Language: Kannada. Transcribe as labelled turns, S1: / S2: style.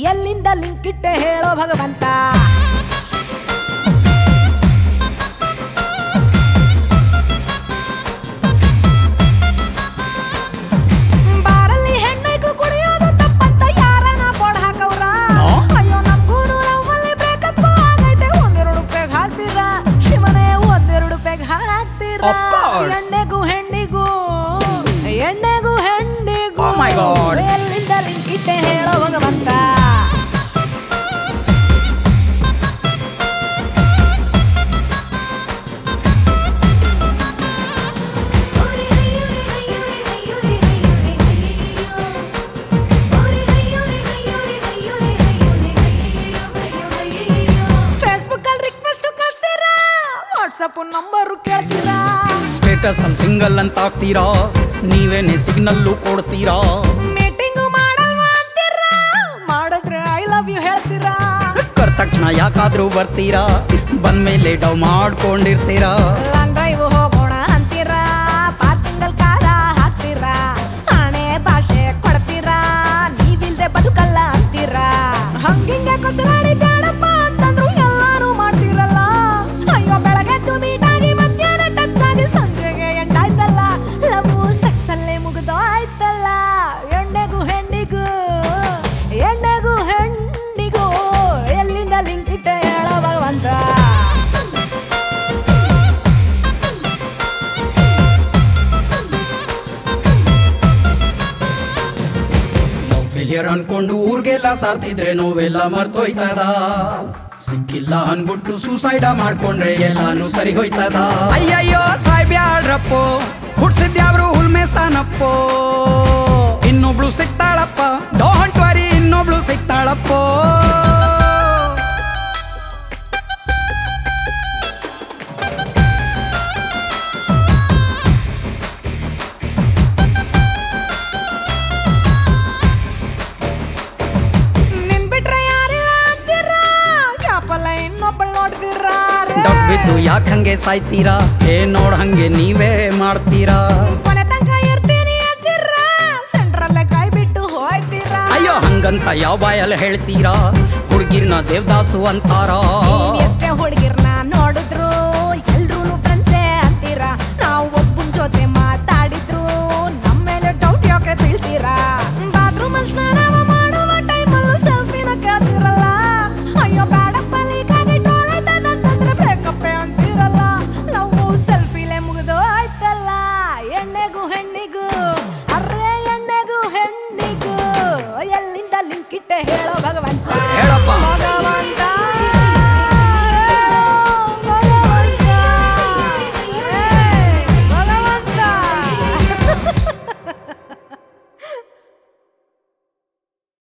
S1: ಎಲ್ಲಿಂದ ಲಿಂಕ್ ಇಟ್ಟೆ ಹೇಳೋ ಭಗವಂತ ಬಾರಲ್ಲಿ ಹೆಣ್ಣೈಕ್ಳು ಕುಡಿಯೋದು ತಪ್ಪಂತ ಯಾರನ ಬೋರ್ಡ್ ಹಾಕವ್ರ
S2: ನೋ.
S1: ಅಯ್ಯೋ ನಮ್ಗೂನು ನಮ್ಮಲ್ಲಿ ಬ್ರೇಕಪ್ ಆಗೈತೆ ಒಂದೆರಡು ಪೆಗ್ ಹಾಕ್ತೀರಾ ಶಿವನೇ ಒಂದೆರಡು ಪೆಗ್ ಹಾಕ್ತೀರಾ
S2: Of course.
S1: ಎಣ್ಣೆಗೂ ಹೆಣ್ಣಿಗೂ ಎಣ್ಣೆಗೂ ಹೆಣ್ಣಿಗೂ
S2: Oh my God.
S1: ಎಲ್ಲಿಂದ ಲಿಂಕ್ ಇಟ್ಟೆ ಹೇಳೋ ಭಗವಂತ ಫೇಸ್ಬುಕ್ ಅಲ್ಲಿ ರಿಕ್ವೆಸ್ಟ್ ಕಳ್ಸ್ತೀರಾ ವಾಟ್ಸಪ್ ನಂಬರ್ ಕೇಳ್ತೀರಾ
S2: ಸ್ಟೇಟಸ್ ಅಲ್ಲಿ ಸಿಂಗಲ್ ಅಂತ ಹಾಕ್ತೀರಾ ನೀವೇನೆ ಸಿಗ್ನಲ್ಲು ಕೊಡ್ತೀರಾ
S1: ಮೀಟಿಂಗ್ ಮಾಡಲ್ವಾ ಅಂತೀರಾ ಮಾಡಿದ್ರೆ ಐ ಲವ್ ಯು ಹೇಳ್ತೀರಾ
S2: ಕರ್ ತಕ್ಷಣ ಯಾಕಾದ್ರೂ ಬರ್ತೀರಾ ಬಂದ್ಮೇಲೆ ಡವ್ ಮಾಡ್ಕೊಂಡಿರ್ತೀರಾ
S1: ಲಾಂಗ್ ಡ್ರೈವ್ ಹೋಗೋಣ ಅಂತೀರಾ ಪಾರ್ಕಿಂಗ್ ಅಲ್ಲಿ ಕಾರ ಹಾಕ್ತೀರಾ ಹಣೆ ಭಾಷೆ ಕೊಡ್ತೀರಾ ನೀವಿಲ್ದೆ ಬದುಕಲ್ಲ ಅಂತೀರಾ ಹಂಗಿಂಗೆ ಕಸರಾಡಿ ಬೇಡಪ್ಪ ಅಂತಂದ್ರು ಎಲ್ಲಾನು ಮಾಡ್ತೀರಲ್ಲ ಅಯ್ಯೋ ಬೆಳಗ್ಗೆ ಮೀಟ್ ಆಗಿ ಮಧ್ಯಾಹ್ನ ಟಚ್ ಆಗಿ ಸಂಜೆಗೆ ಎಂಟಾಯ್ತಲ್ಲ ಲವ್ ಸೆಕ್ಸ್ ಅಲ್ಲೇ ಮುಗಿದೋಯ್ತಲ್ಲ ಎಣ್ಣೆಗೂ ಹೆಣ್ಣಿಗೂ ಎಣ್ಣೆಗೂ ಹೆಣ್ಣಿಗೂ ಎಲ್ಲಿಂದ ಲಿಂಕ್ ಇಟ್ಟೆ ಹೇಳೋ ಭಗವಂತ
S2: ಫೇಲಿಯರ್ ಅನ್ಕೊಂಡು ಊರ್ಗೆಲ್ಲ ಸಾರ್ತಿದ್ರೆ ನೋವೆಲ್ಲ ಮರ್ತೋಯ್ತದ ಸಿಕ್ಕಿಲ್ಲ ಅನ್ಬಿಟ್ಟು ಸೂಸೈಡ ಮಾಡ್ಕೊಂಡ್ರೆ ಎಲ್ಲಾನು ಸರಿ ಹೋಯ್ತದ ಅಯ್ಯಯ್ಯೋ ಸಾಯ್ಬ್ಯಾಡ್ರಪ್ಪೋ ಹುಡ್ಸಿದ್ಯಾವ್ರು ಹುಲ್ಮೇಸ್ತಾನಪ್ಪೋ ಇನ್ನೊಬ್ಳು ಸಿಗ್ತಾಳಪ್ಪ ಡೋಂಟ್ ವರಿ ಇನ್ನೊಬ್ಳು ಸಿಗ್ತಾಳಪ್ಪೋ
S1: ನಿನ್ ಬಿಟ್ರೆ ಯಾರಿಲ್ಲ ಅಂತೀರಾ ಯಾಪಲ್ಲ ಇನ್ನೊಬ್ಬಳು ನೋಡ್ತೀರಾ
S2: ಡಬ್ಬಿದ್ದು ಯಾಕಂಗೆ ಸಾಯ್ತೀರಾ ಏ ನೋಡ್ ಹಂಗೆ ನೀವೇ ಮಾಡ್ತೀರಾ
S1: ಕೊನೆ ತನಕ ಇರ್ತೀನಿ ಅಂತೀರಾ ಸೆಂಟ್ರಲ್ಲೇ ಕೈ ಬಿಟ್ಟು ಹೋಯ್ತೀರಾ
S2: ಅಯ್ಯೋ ಹಂಗಂತ ಯಾವ ಬಾಯಲ್ಲಿ ಹೇಳ್ತೀರಾ ಹುಡುಗಿರ್ನ ದೇವದಾಸು ಅಂತಾರಾ
S1: ನೀವ್ ಎಷ್ಟೇ ಹುಡುಗಿರ್ನ ನೋಡಿದ್ರು ಎಲ್ರೂ ಫ್ರೆಂಡ್ಸೇ ಅಂತೀರಾ ನಾವು ಒಬ್ಬನ ಜೊತೆ ಮಾತಾಡಿದ್ರು ನಮ್ಮ ಮೇಲೆ ಡೌಟ್ ಯಾಕೆ ಬೀಳ್ತೀರಾ ಬಾತ್ರೂಮ್ ಅಲ್ಲಿ ಸ್ನಾನ ಮಾಡುವ ಟೈಮಲ್ಲೂ ಸೆಲ್ಫಿನ ಕೇಳ್ತಿರಲ್ಲ ಅಯ್ಯೋ ಬೇಡಪ್ಪ ಲೀಕ್ ಆಗಿ ಟೋಲೈತಂತಂದ್ರೆ ಬ್ರೇಕಪ್ ಅಂತಿರಲ್ಲ ನಾವು ಸೆಲ್ಫಿಲೆ ಮುಗಿದು ಆಯ್ತಲ್ಲ ಎಣ್ಣೆಗೂ ಹೆಣ್ಣಿಗೂ ಅರ್ರೆ ಎಣ್ಣೆಗೂ ಹೆಣ್ಣಿಗೂ ಎಲ್ಲಿಂದ ಲಿಂಕ್ ಇಟ್ಟೆ ಹೇಳೋ ಭಗವಂತ
S2: ಹೇಳಪ್ಪ.
S1: ಮಗ